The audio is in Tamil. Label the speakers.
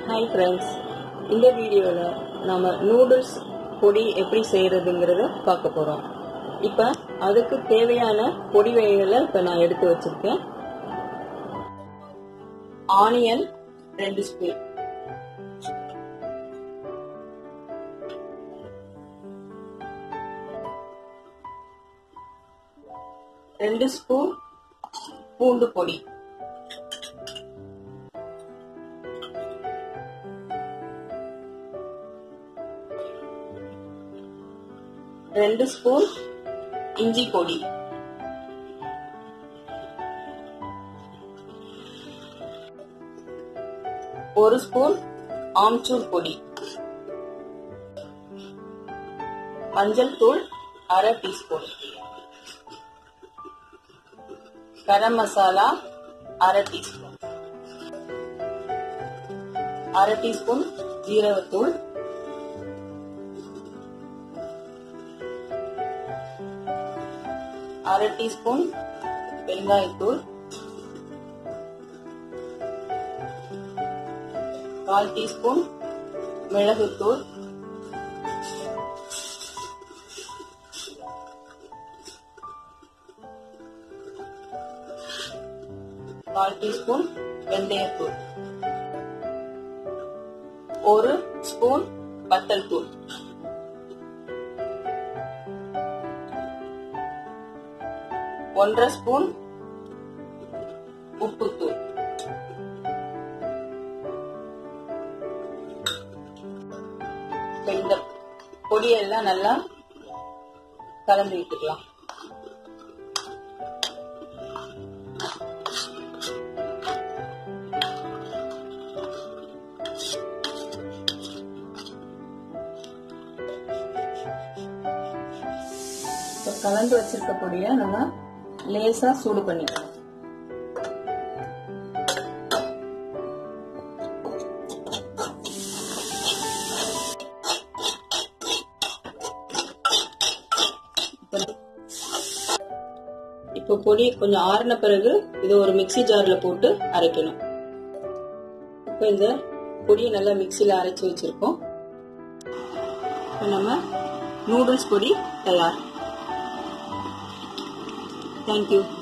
Speaker 1: ஹாய் ஃப்ரெண்ட்ஸ் இந்த வீடியோவில் நம்ம நூடுல்ஸ் பொடி எப்படி செய்கிறதுங்கிறத பார்க்க போகிறோம் இப்போ அதுக்கு தேவையான பொடி வகைகளை இப்போ நான் எடுத்து வச்சிருக்கேன் ஆனியன் ரெண்டு ஸ்பூன் ரெண்டு ஸ்பூன் பூண்டு பொடி ரெண்டு ஸ்பூன் இஞ்சி பொடி ஒரு ஸ்பூன் ஆம்ச்சூர் பொடி மஞ்சள் தூள் அரை டீஸ்பூன் கரம் மசாலா அரை டீஸ்பூன் அரை டீஸ்பூன் ஜீரகத்தூள் அரை டீஸ்பூன் வெங்காயத்தூள் கால் டீஸ்பூன் மிளகுத்தூள் கால் டீஸ்பூன் வெந்தயத்தூள் ஒரு ஸ்பூன் வத்தல் தூள் ஒன்றரை ஸ்பூன் உப்புத்தூள் இப்ப இந்த பொடியெல்லாம் நல்லா கலந்து விட்டுக்கலாம் இப்ப கலந்து வச்சிருக்க பொடியை நம்ம லேசா சூடு பண்ணிக்கலாம் இப்போ பொடி கொஞ்சம் ஆறின பிறகு இதை ஒரு மிக்சி ஜார்ல போட்டு அரைக்கணும் இப்போ இந்த பொடியை நல்லா மிக்சியில் அரைச்சி வச்சிருக்கோம் இப்போ நம்ம நூடுல்ஸ் பொடி தயார் தேங்க்யூ